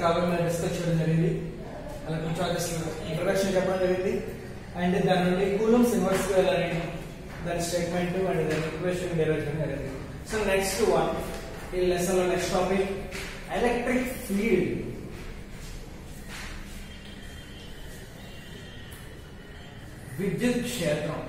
Topic మీద discuss చేయడం జరిగింది ఎలక్ట్రిక్ చార్జెస్ ఇంట్రడక్షన్ చెప్పడం జరిగింది అండ్ దాని నుండి కూలమ్స్ ఇన్వర్స్ వెళ్ళాలని దాని స్టేట్మెంట్ అండ్ దాని ఈక్వేషన్ డెరైవ్ చేయడం జరిగింది సో నెక్స్ట్ వన్ ఈ లెసన్ లో నెక్స్ట్ టాపిక్ ఎలక్ట్రిక్ ఫీల్డ్ విద్యుత్ క్షేత్రం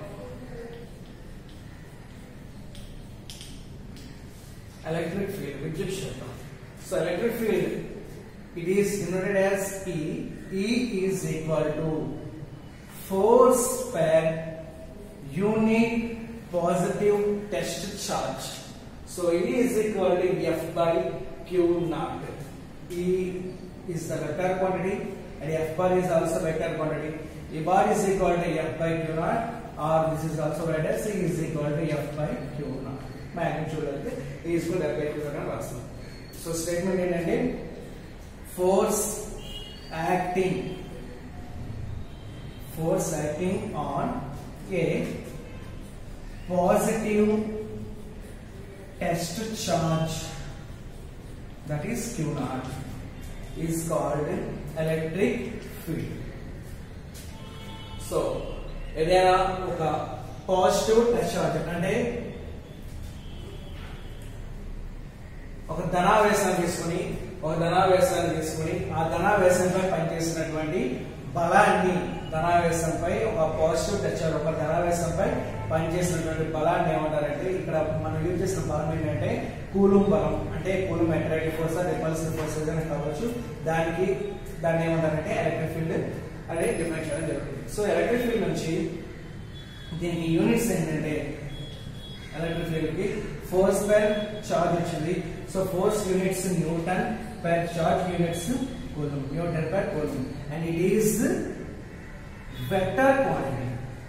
electric field, విద్యుత్ క్షేత్రం. So electric field, it is denoted as E. E is equal to force per unit positive test charge. So E is equal to F by Q naught. E is the vector quantity and F bar is also vector quantity. E bar is equal to F by Q naught or this is also written as E is equal to F by Q naught. Magnitude అయితే ఈజ్ఫుల్ డెబ్బై అని రాస్తాం so statement ఏంటంటే force acting force acting on a positive test charge that is Q naught is called electric field so ఏదైనా ఒక positive test charge అంటే ఒక ధనావేశాన్ని తీసుకుని ఒక ధనావేశాన్ని తీసుకుని ఆ ధనావేశంపై పనిచేసినటువంటి బలాన్ని ధనావేశంపై ఒక పాజిటివ్ టచ్ ఒక ధనావేశంపై పనిచేసినటువంటి బలాన్ని ఏమంటారంటే ఇక్కడ మనం యూజ్ చేసిన బలం ఏంటంటే కూలుం బలం అంటే Coulomb attractive force repulsive force అని కావచ్చు దానికి దాన్ని ఏమంటారంటే ఎలక్ట్రిక్ ఫీల్డ్ అనేది డిఫైన్ చేయడం జరుగుతుంది సో ఎలక్ట్రిక్ ఫీల్డ్ నుంచి దీనికి యూనిట్స్ ఏంటంటే ఎలక్ట్రిక్ ఫీల్డ్ కి ఫోర్స్ పర్ చార్జ్ వచ్చింది so force units newton per charge units coulomb newton per coulomb and it is vector quantity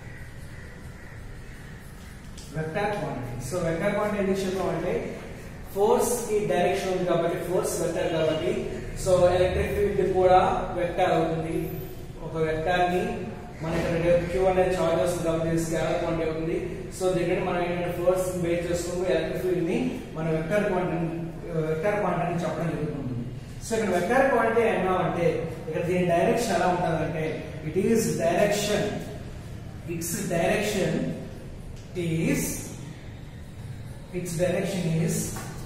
vector quantity so vector quantity ఎందుకు చెప్పాం అంటే ఫోర్స్ కి direction ఉంది కాబట్టి ఫోర్స్ వెక్టర్ కాబట్టి సో ఎలక్ట్రిక్ ఫీల్డ్ కూడా vector అవుతుంది ఒక వెక్టర్ ని మనకి క్యూ అనేది చార్జ్ వస్తుంది కాబట్టి స్కేలర్ క్వాంటిటీ అవుతుంది సో దీంట్లో మనం ఏంటంటే ఫోర్స్ బేస్ చేసుకుంటూ ఎలక్ట్రిక్ ఫీల్డ్ ని మన వెక్టర్ క్వాంటిటీ వెక్టర్ క్వాంటిటీ చెప్పడం జరుగుతుంది సో ఇక్కడ వెక్టర్ క్వాంటిటీ ఏమన్నా అంటే ఇక్కడ దీని డైరెక్షన్ ఎలా ఉంటుందంటే it is direction it's direction is it's direction is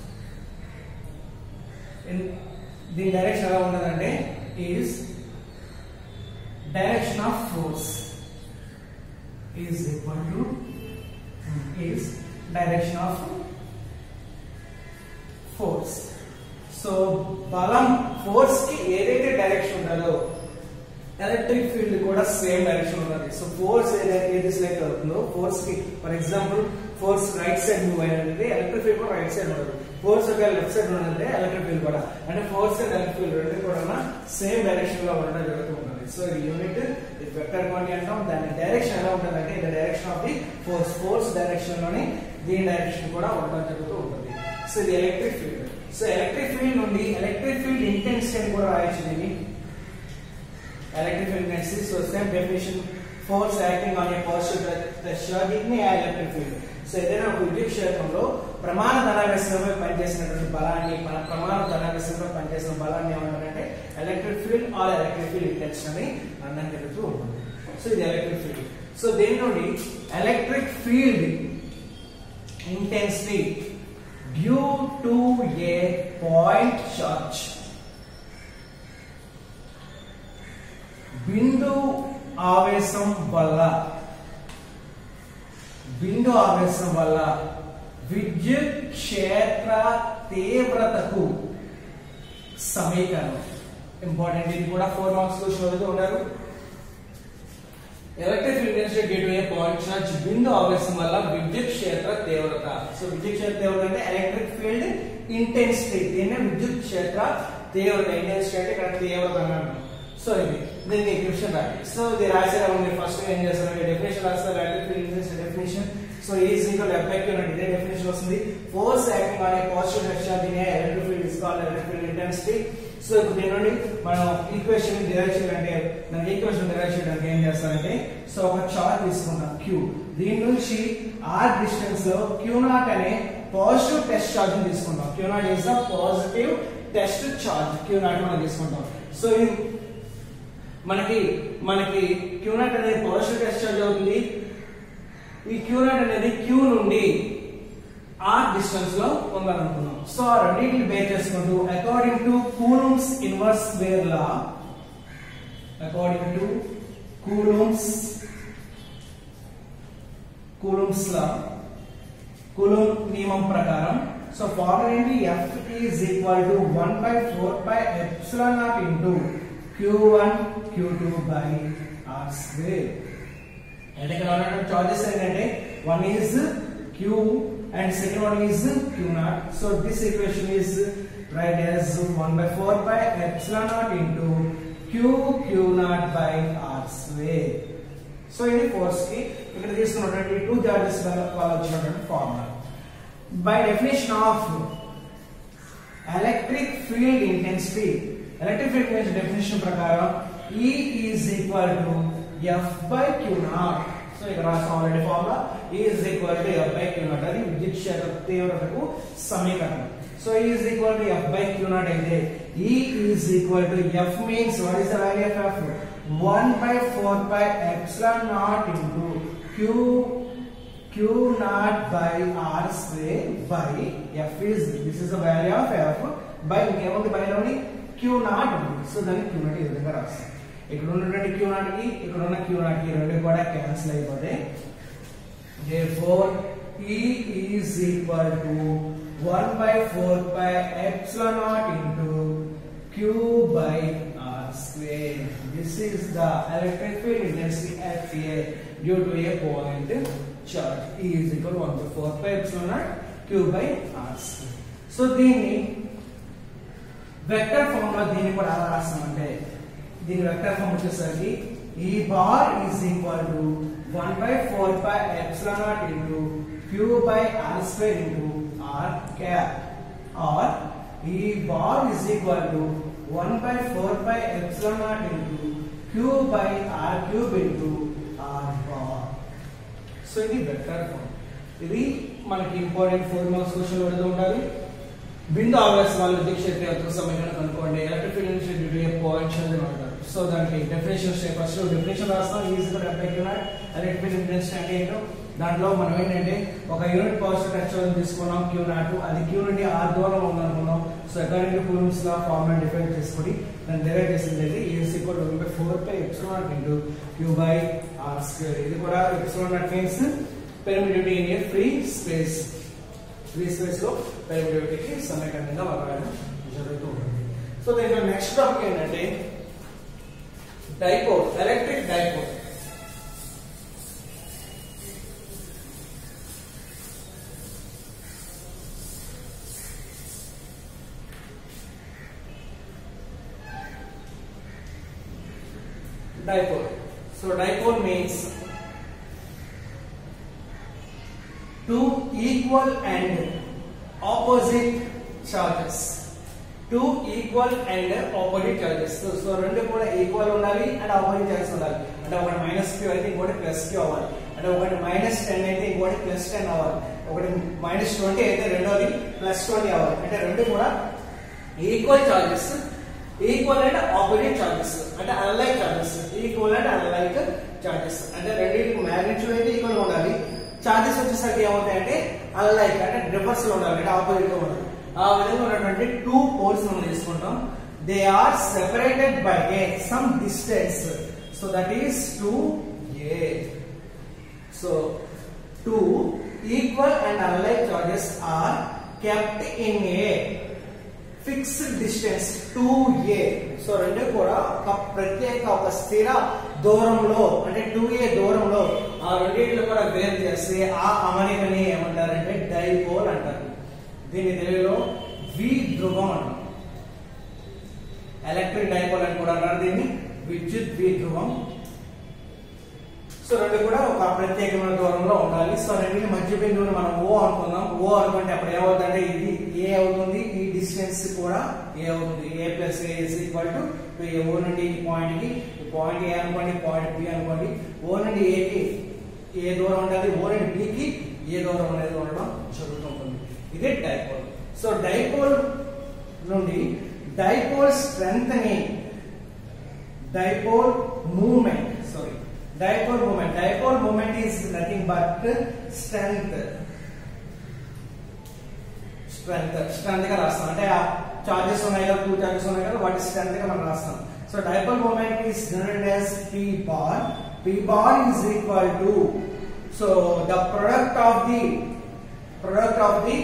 దీని డైరెక్షన్ ఎలా ఉన్నదంటే is direction of force is equal to is direction of force so బలం ఫోర్స్ కి ఏదైతే డైరెక్షన్ ఉంటుందో ఎలక్ట్రిక్ ఫీల్డ్ కూడా సేమ్ డైరెక్షన్ ఉన్నది సో ఫోర్స్ ఏదైతే ఏది సెలెక్ట్ అవుతుందో ఫోర్స్ కి for example force right side move అయినది ఎలక్ట్రిక్ ఫీల్డ్ కూడా రైట్ సైడ్ ఉండదు ఫోర్స్ ఒక లెఫ్ట్ సైడ్ ఉన్నది ఎలక్ట్రిక్ ఫీల్డ్ కూడా అంటే ఫోర్స్ అండ్ ఎలక్ట్రిక్ ఫీల్డ్ రెండు కూడా సేమ్ డైరెక్షన్ లో ఉండడం జరుగుతూ ఉంటుంది సో ఈ యూనిట్ ఇది వెక్టర్ క్వాంటిటీ అంటాం దాని డైరెక్షన్ ఎలా ఉంటుంది అంటే ఇది direction of the force force direction లోని దీని డైరెక్షన్ కూడా ఉండడం జరుగుతూ ఉంటుంది సో ఇది electric field so electric field నుండి ఎలక్ట్రిక్ ఫీల్డ్ ఇంటెన్సిటీ అని కూడా రాయొచ్చు దీన్ని electric field intensity. So same definition, force acting on a positive pressure, దీన్ని electric field. సో ఏదైనా ఒక విద్యుత్ క్షేత్రంలో ప్రమాణ ధనావేశంపై పనిచేసినటువంటి బలాన్ని మన ప్రమాణ ధనావేశంపై పనిచేసిన బలాన్ని ఏమంటారంటే electric field or electric field intensity అని అన్నం జరుగుతూ ఉంటుంది సో ఇది ఎలక్ట్రిక్ ఫీల్డ్ సో దీని నుండి electric field intensity due to a point charge బిందు ఆవేశం వల్ల బిందు ఆవేశం వల్ల విద్యుత్ క్షేత్ర తీవ్రతకు సమీకరణం ఇంపార్టెంట్ ఇది కూడా ఫోర్ మార్క్స్ లో చదువుతూ ఉన్నారు electric field intensity due to a point charge బిందు ఆవేశం వల్ల విద్యుత్ క్షేత్ర తీవ్రత సో విద్యుత్ క్షేత్ర తీవ్రత అంటే ఎలక్ట్రిక్ ఫీల్డ్ ఇంటెన్సిటీ దీన్ని విద్యుత్ క్షేత్ర తీవ్రత ఇంటెన్సిటీ అంటే ఇక్కడ తీవ్రత అని అంటాం సో ఇది దీన్ని డిఫినేషన్ రాయాలి సో ఇది రాసేలా మీరు ఫస్ట్ ఏం చేస్తారు డెఫినేషన్ రాస్తారు electric field intensity definition so is equal effect unit ఇదే డెఫినేషన్ వస్తుంది force acting on a positive discharge in a electric field is called electric field intensity so ఇప్పుడు దీని నుండి మనం ఈక్వేషన్ డిరైవ్ చేయాలంటే దాని ఈక్వేషన్ డిరైవ్ చేయడానికి ఏం చేస్తారంటే సో ఒక చార్ట్ తీసుకుంటాం క్యూ దీని నుంచి ఆర్ డిస్టెన్స్ లో క్యూ నాట్ అనే పాజిటివ్ టెస్ట్ ఛార్జ్ తీసుకుంటాం Q naught is the positive test charge Q naught మనం తీసుకుంటాం సో ఇది మనకి మనకి క్యూ నాట్ అనేది పాజిటివ్ టెస్ట్ ఛార్జ్ అవుతుంది ఈ క్యూ నాట్ అనేది క్యూ నుండి ఆర్ డిస్టెన్స్ లో ఉండాలనుకున్నాం సో ఆ రెండింటిని బేర్ చేసుకుంటూ అకార్డింగ్ టు కూలూమ్స్ ఇన్వర్స్ వేర్ law according to Coulomb's Coulomb's law Coulomb నియమం ప్రకారం సో ఫార్ములా ఏంటి F is equal to one by four by epsilon naught into Q one Q two by R square అంటే ఇక్కడ ఉన్నటువంటి charges ఏంటంటే one is Q and second one is Q naught so this equation is right as one by four by epsilon naught into Q Q naught by R square so ఇది force కి ఇక్కడ తీసుకున్నటువంటి two charges వల్ల వచ్చినటువంటి formula by definition of electric field intensity electric field intensity definition ప్రకారం E is equal to F by Q naught so ఇక్కడ రాసాం already formula E is equal to F by Q naught అది విద్యుత్ క్షేత్ర తీవ్రతకు సమీకరణం so E is equal to F by Q naught అయితే E is equal to F means what is the value of F 1 by 4 by epsilon naught into q q naught by r square by f is this is the value of f by ఇంకేముంది by లోని q naught ఉంది so దాన్ని q naught ఈ విధంగా రాస్తాం ఇక్కడ ఉన్నటువంటి q naught కి ఇక్కడ ఉన్న q naught కి రెండు కూడా క్యాన్సిల్ అయిపోతాయి therefore e is equal to 1 by 4 by epsilon naught into q by r square this is the electric field intensity at a due to a point charge e is equal to 1 by 4 by epsilon naught q by r square so దీన్ని vector form లో దీన్ని కూడా ఎలా రాస్తామంటే దీని vector form వచ్చేసరికి E bar is equal to one by four by epsilon naught into Q by R square into R cap R E bar is equal to one by four by epsilon naught into Q by R cube into R bar so ఇది vector form ఇది మనకి important four marks question పెడుతూ ఉండాలి బిందు ఆవేశ వాళ్ళు విద్యుత్ క్షేత్ర సమీకరణం కనుక్కోండి ఎలక్ట్రిక్ ఫీల్డ్ నుంచి డ్యూ టు పాయింట్ చదివి అంటారు సో దానికి డెఫినేషన్ ఫస్ట్ డెఫినేషన్ రాస్తాం ఈజీ కూడా ఎఫెక్ట్ ఎలక్ట్రిక్ ఫీల్డ్ ఇంటెన్సిటీ అంటే ఏంటో దాంట్లో మనం ఏంటంటే ఒక యూనిట్ పాజిటివ్ టచ్ తీసుకున్నాం క్యూ నాట్ అది క్యూ నుండి ఆర్ దూరం ఉందనుకున్నాం so according to Coulomb's law formula define చేసుకొని దాన్ని డెరైవ్ చేసింది is equal to by four by epsilon naught into Q by R square ఇది కూడా epsilon not means permittivity in a free space free space లో పెరిమిడిటీకి సమీకరణంగా రాయడం జరుగుతూ ఉంటుంది సో దీంట్లో నెక్స్ట్ టాపిక్ ఏంటంటే dipole electric dipole dipole. So dipole means two equal and opposite charges. Two equal and opposite charges. So, so రెండు కూడా ఈక్వల్ ఉండాలి అండ్ ఆపోజిట్ చార్జెస్ ఉండాలి అంటే ఒకటి మైనస్ క్యూ అయితే ఇంకోటి ప్లస్ క్యూ అవ్వాలి అంటే ఒకటి మైనస్ టెన్ అయితే ఇంకోటి ప్లస్ టెన్ అవ్వాలి ఒకటి మైనస్ ట్వంటీ అయితే రెండోది ప్లస్ ట్వంటీ అవ్వాలి అంటే రెండు కూడా equal charges equal and opposite charges అంటే unlike charges equal and unlike charges అంటే రెండింటికి మ్యాగ్నిట్యూడ్ అయితే ఈక్వల్ ఉండాలి చార్జెస్ వచ్చేసరికి ఏమవుతాయంటే అన్లైక్ అంటే రివర్స్ లో ఉండాలి అంటే ఆపోజిట్ గా ఉండాలి ఆ విధంగా ఉన్నటువంటి టూ పోల్స్ మనం తీసుకుంటాం they are separated by a some distance so that is two A so two equal and unlike charges are kept in a fixed distance two A so రెండు కూడా ఒక ప్రత్యేక ఒక స్థిర దూరంలో అంటే టూ ఏ దూరంలో ఆ రెండింటిలో కూడా వేరు చేస్తే ఆ అమరికని ఏమంటారంటే డైపోల్ అంటారు దీని తెలుగులో వి ధ్రువం అంటారు ఎలక్ట్రిక్ డైపోల్ అని కూడా అంటారు దీన్ని విద్యుత్ ద్విధ్రువం సో రెండు కూడా ఒక ప్రత్యేకమైన దూరంలో ఉండాలి సో రెండింటి మధ్య బిందువుని మనం ఓ అనుకుందాం ఓ అనుకుంటే అప్పుడు ఏమవుతుందంటే ఇది ఏ అవుతుంది ఈ డిస్టెన్స్ కూడా ఏ అవుతుంది A plus A is equal to A O నుండి ఈ పాయింట్ కి ఈ పాయింట్ ఏ అనుకోండి పాయింట్ బి అనుకోండి ఓ నుండి ఏ కి ఏ దూరం ఉండాలి ఓ నుండి బి కి ఏ దూరం అనేది ఉండడం జరుగుతుంటుంది ఇది డైపోల్ సో డైపోల్ నుండి డైపోల్ స్ట్రెంత్ ని dipole moment sorry dipole moment dipole moment is nothing but strength strength strength గా రాస్తాం అంటే ఆ చార్జెస్ ఉన్నాయి కదా టూ చార్జెస్ ఉన్నాయి కదా వాటి స్ట్రెంత్ గా మనం రాస్తాం so dipole moment is generated as P bar P bar is equal to so the product of the product of the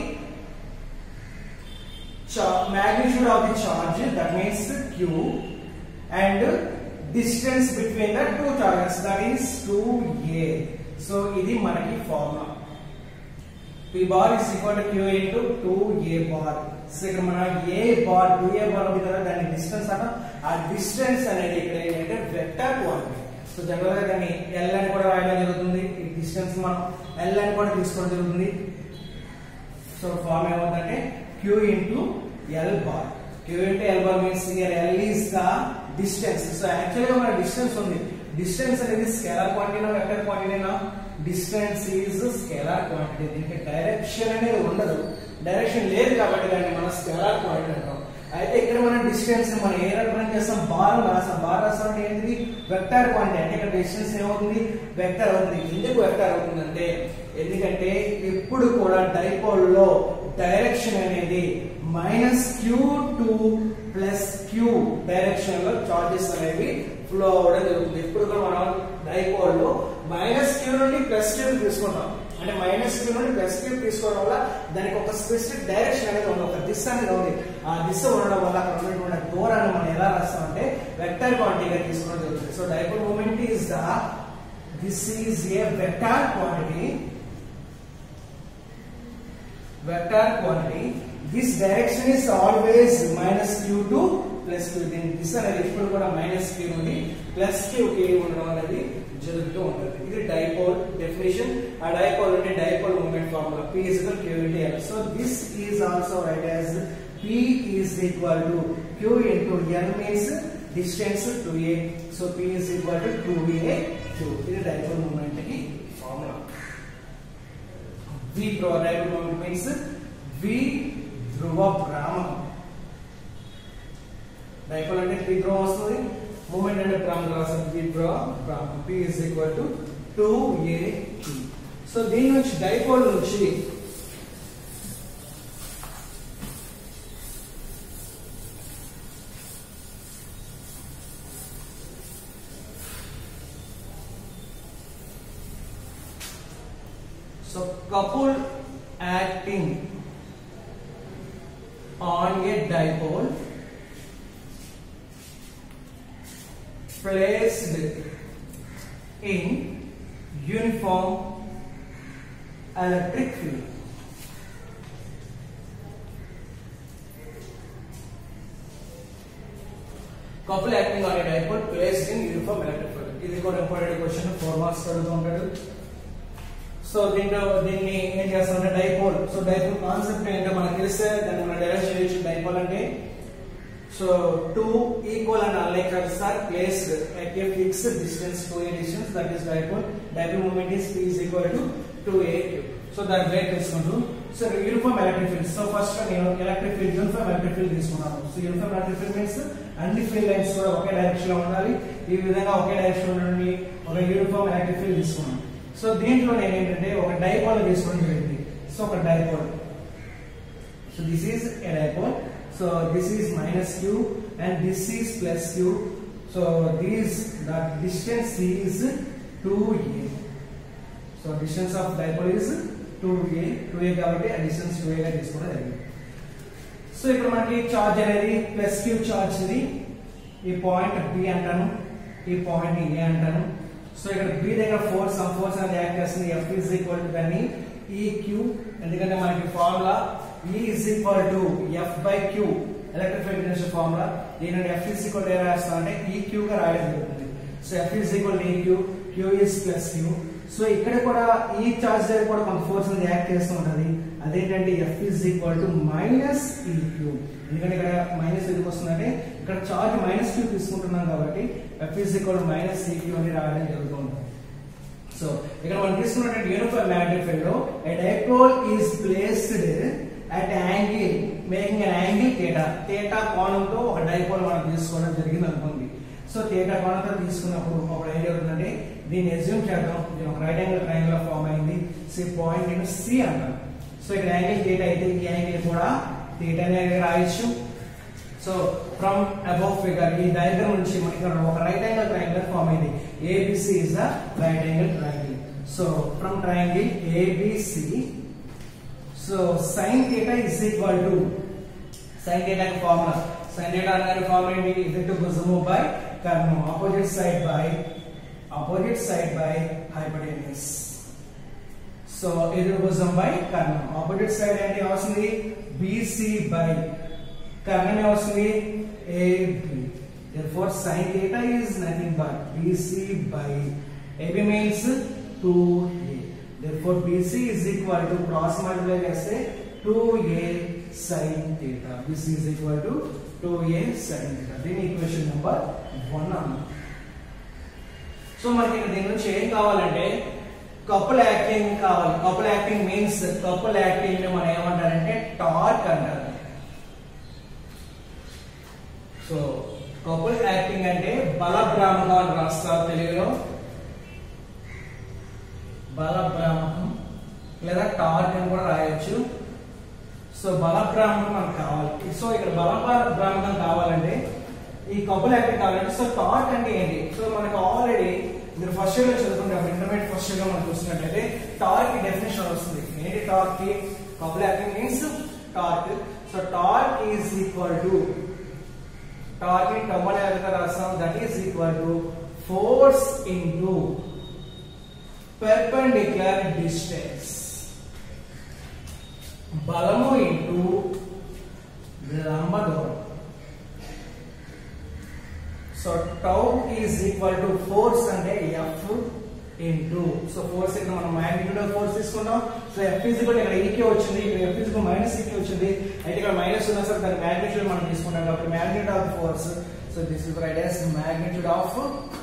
magnitude of the charge that means q and distance between the two charges that is 2a so ఇది మనకి formula p bar is equal to q into 2a bar so ఇక్కడ మన a bar 2a bar ఉంది కదా దాని distance అన్న ఆ distance అనేది ఇక్కడ ఏంటంటే వెక్టర్ క్వాంటిటీ సో జనరల్ గా దాన్ని l అని కూడా రాయడం జరుగుతుంది ఈ డిస్టెన్స్ మనం l అని కూడా తీసుకోవడం జరుగుతుంది సో ఫార్మ్ ఏమవుతుందంటే q into l bar q into l bar means here l is the distance so actual గా మన డిస్టెన్స్ ఉంది డిస్టెన్స్ అనేది స్కేలార్ క్వాంటిటీ వెక్టర్ క్వాంటిటీనా డిస్టెన్స్ ఈజ్ స్కేలార్ క్వాంటిటీ దీనికి డైరెక్షన్ అనేది ఉండదు డైరెక్షన్ లేదు కాబట్టి దాన్ని మనం స్కేలార్ క్వాంటిటీ అంటాం అయితే ఇక్కడ మనం డిస్టెన్స్ మనం ఏ రిప్రజెంట్ చేస్తాం బార్ రాస్తాం బార్ రాస్తాం అంటే ఏంటిది వెక్టర్ క్వాంటిటీ అంటే ఇక్కడ డిస్టెన్స్ ఏమవుతుంది వెక్టర్ అవుతుంది ఎందుకు వెక్టర్ అవుతుందంటే ఎందుకంటే ఎప్పుడు కూడా డైపోల్ లో డైరెక్షన్ అనేది minus Q to plus Q direction లో చార్జెస్ అనేవి ఫ్లో అవ్వడం జరుగుతుంది ఎప్పుడు కూడా మనం డైపోల్ లో మైనస్ క్యూ నుండి ప్లస్ క్యూ తీసుకుంటాం అంటే మైనస్ క్యూ నుండి ప్లస్ క్యూ తీసుకోవడం వల్ల దానికి ఒక స్పెసిఫిక్ డైరెక్షన్ అనేది ఉంది ఒక దిశ అనేది ఉంది ఆ దిశ ఉండడం వల్ల అక్కడ ఉన్నటువంటి దూరాన్ని మనం ఎలా రాస్తామంటే వెక్టర్ క్వాంటిటీగా తీసుకోవడం జరుగుతుంది so dipole moment is the this is a vector quantity vector quantity this direction is always minus q to plus q దీని దిశ అనేది ఎప్పుడు కూడా మైనస్ q నుండి ప్లస్ q కి ఉండడం అనేది జరుగుతూ ఉంటుంది ఇది డైపోల్ డెఫినేషన్ ఆ డైపోల్ అంటే dipole moment formula p is equal q into l so this is also write as p is equal to q into l means distance 2a so p is equal to 2a q ఇది dipole moment కి formula V ధ్రువ dipole moment means V ధ్రువ భ్రామం dipole అంటే V ధ్రువం వస్తుంది moment అంటే భ్రామం రాస్తుంది V ధ్రువ భ్రామం P is equal to 2AQ so దీని నుంచి డైపోల్ నుంచి So couple acting on a dipole placed in uniform electric field. Couple acting on a dipole placed in uniform electric field. ఇది కూడా ఇంపార్టెంట్ క్వశ్చన్ ఫోర్ మార్క్స్ అడుగుతూ ఉంటాడు so దీంట్లో దీన్ని ఏం చేస్తామంటే డైపోల్ సో డైపోల్ కాన్సెప్ట్ ఏంటో మనకు తెలిస్తే దాన్ని మనం డైరెక్ట్ చేయొచ్చు డైపోల్ అంటే so two equal and unlike curves are placed at a fixed distance to a distance that is dipole dipole moment is p is equal to 2a so దాని break తీసుకుంటూ so uniform electric field so first నేను electric field uniform electric field తీసుకున్నాను so uniform electric field means అన్ని field lines కూడా ఒకే direction లో ఉండాలి ఈ విధంగా ఒకే డైరెక్షన్ ఉండండి ఒక యూనిఫామ్ ఎలక్ట్రిక్ ఫీల్డ్ తీసుకున్నాను సో దీంట్లో నేను ఏంటంటే ఒక డైపోల్ తీసుకోవడం జరిగింది సో ఒక dipole so this is a dipole so this is minus Q and this is plus Q so these the distance is two A so distance of dipole is two A two A కాబట్టి ఆ distance two ఏగా తీసుకోవడం జరిగింది so ఇప్పుడు మనకి charge అనేది plus Q charge ఇది ఈ పాయింట్ బి అంటాను ఈ పాయింట్ ఏ అంటాను సో ఇక్కడ బి దగ్గర ఫోర్స్ సమ్ ఫోర్స్ అనేది యాక్ట్ చేస్తుంది ఎఫ్ ఈజ్ ఈక్వల్ టు దాన్ని ఈ క్యూ ఎందుకంటే మనకి formula E is equal to F by Q electric field potential formula దీనిని ఎఫ్ ఈజ్ ఈక్వల్ టు ఎలా రాస్తాం అంటే ఈ క్యూ గా రాయడం జరుగుతుంది so F is equal E Q Q is plus Q so ఇక్కడ కూడా ఈ చార్జ్ దగ్గర కూడా కొంత ఫోర్స్ అనేది యాక్ట్ చేస్తూ ఉంటది అదేంటంటే F is equal to minus E Q ఎందుకంటే ఇక్కడ మైనస్ ఎందుకు వస్తుందంటే ఇక్కడ చార్జ్ మైనస్ క్యూ తీసుకుంటున్నాం కాబట్టి F is equal minus E Q అని రాయడం జరుగుతుంది సో ఇక్కడ మనం తీసుకున్నటువంటి యూనిఫామ్ మ్యాగ్నెటిక్ ఫీల్డ్ లో a dipole is placed at angle making an angle theta theta కోణంతో ఒక డైపోల్ మనం తీసుకోవడం జరిగింది అనుకోండి సో థీటా కోణంతో తీసుకున్నప్పుడు అప్పుడు ఏం జరుగుతుందంటే దీన్ని ఎజ్యూమ్ చేద్దాం దీని ఒక రైట్ యాంగిల్ ట్రయాంగిల్ ఫామ్ అయింది సి పాయింట్ నేను సి అంటాను సో ఇక్కడ యాంగిల్ థీటా అయితే ఈ యాంగిల్ కూడా థీటా అనేది రాయొచ్చు సో ఫ్రమ్ అబౌవ్ ఫిగర్ ఈ డయాగ్రామ్ నుంచి మనకి ఇక్కడ ఒక రైట్ యాంగిల్ ట్రయాంగిల్ ఫామ్ అయింది ABC is the right angle triangle so from triangle ABC so sine theta is equal to sine theta కి ఫార్ములా సైన్ థీటా అనే ఫార్ములా ఏంటి ఇది టు భుజము by Karanam opposite side by opposite side by hypotenuse so ఎదురు భుజం by Karanam opposite side ఏంటి వస్తుంది BC by కర్ణం ఏమొస్తుంది AB therefore sin theta is nothing but bc by ab means 2a therefore bc is equal to cross multiply చేస్తే 2a sin theta bc is equal to 2a sin theta దీని equation number 1 అన్నమాట so మనకి ఇక్కడ దీని నుంచి ఏం కావాలంటే couple acting కావాలి couple acting means couple acting ని మనం ఏమంటారంటే టార్క్ అంటారు సో కపుల్ యాక్టింగ్ అంటే బలభ్రామకం అని రాస్తారు తెలుగులో బలభ్రామకం లేదా టార్క్ అని కూడా రాయొచ్చు సో బలభ్రామకం మనకు కావాలి సో ఇక్కడ బలభ్రామకం కావాలంటే ఈ కపుల్ యాక్టింగ్ కావాలంటే సో టార్క్ అంటే ఏంటి సో మనకు ఆల్రెడీ మీరు ఫస్ట్ ఇయర్ లో చదువుకుంటాం ఇంటర్మీడియట్ ఫస్ట్ ఇయర్ లో మనం చూసినట్లయితే టార్క్ డెఫినేషన్ వస్తుంది ఏంటి టార్క్ కి couple acting means torque so torque is equal to torque ని టమ్ అనే విధంగా రాస్తాం that is equal to force into perpendicular distance బలము ఇంటూ లంబ దూరం so tau is equal to force అంటే ఎఫ్ ఇంటూ సో ఫోర్స్ ఇక్కడ మనం మ్యాగ్నిట్యూడ్ ఫోర్స్ తీసుకున్నాం సో ఎఫ్ ఈజికల్ ఇక్కడ ఈకే వచ్చింది ఇక్కడ ఎఫ్ ఈజికల్ మైనస్ ఈకే వచ్చింది అయితే ఇక్కడ మైనస్ ఉన్నా సరే దాని మ్యాగ్నిట్యూడ్ మనం తీసుకుంటాం కాబట్టి magnitude of force so this is right as magnitude of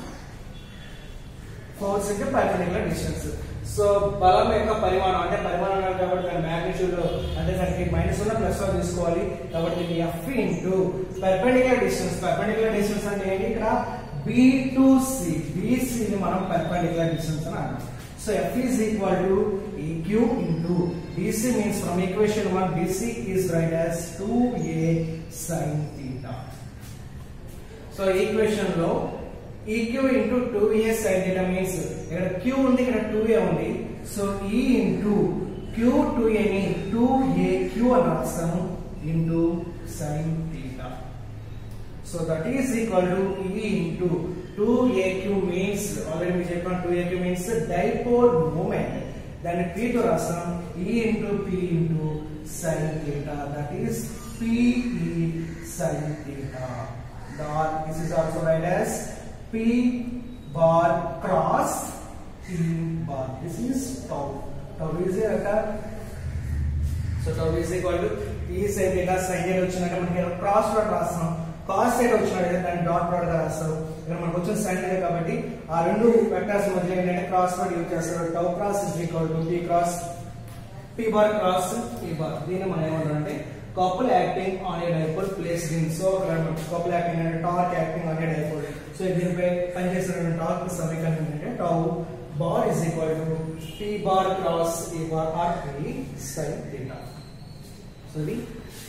force అంటే పర్పెండిక్యులర్ డిస్టెన్స్ సో బలం యొక్క పరిమాణం అంటే పరిమాణం కాదు కాబట్టి దాని మ్యాగ్నిట్యూడ్ అంటే దానికి మైనస్ ఉన్న ప్లస్ వన్ తీసుకోవాలి కాబట్టి ఇది F into perpendicular distance perpendicular distance అంటే ఏంటి ఇక్కడ బి టు సి బిసి ని మనం పర్పెండిక్యులర్ డిస్టెన్స్ అని అంటాం so F is equal to EQ into BC means from equation one BC is right as two A sine theta so equation లో EQ into two A sine theta means ఇక్కడ Q ఉంది ఇక్కడ two A ఉంది so E into Q two ఏని two A Q అని రాస్తాము into sine theta so that is equal to E into two AQ means already మీరు చెప్పాను two AQ means dipole moment దాన్ని పి తో రాస్తాం E into P into sine theta that is PE sine theta dot this is also write as p bar cross t bar this is tau tau is a vector so tau is equal to p sin theta sin theta వచ్చినట్టు మనకి cross dot రాస్తాం cos theta వచ్చినట్టు దాన్ని dot dot గా రాస్తాం ఇక్కడ మనకు వచ్చిన sin theta కాబట్టి ఆ రెండు వెక్టర్స్ మధ్య ఏంటంటే క్రాస్ డాట్ యూజ్ చేస్తారు tau cross is equal to p cross p bar cross p bar దీన్ని మనం ఏమంటారంటే couple acting on a dipole placed in so couple acting అంటే torque acting on a dipole so దీనిపై పనిచేస్తున్న టార్క్ సమీకరణం ఏంటంటే tau bar is equal to p bar cross e bar or p sin theta so ఇది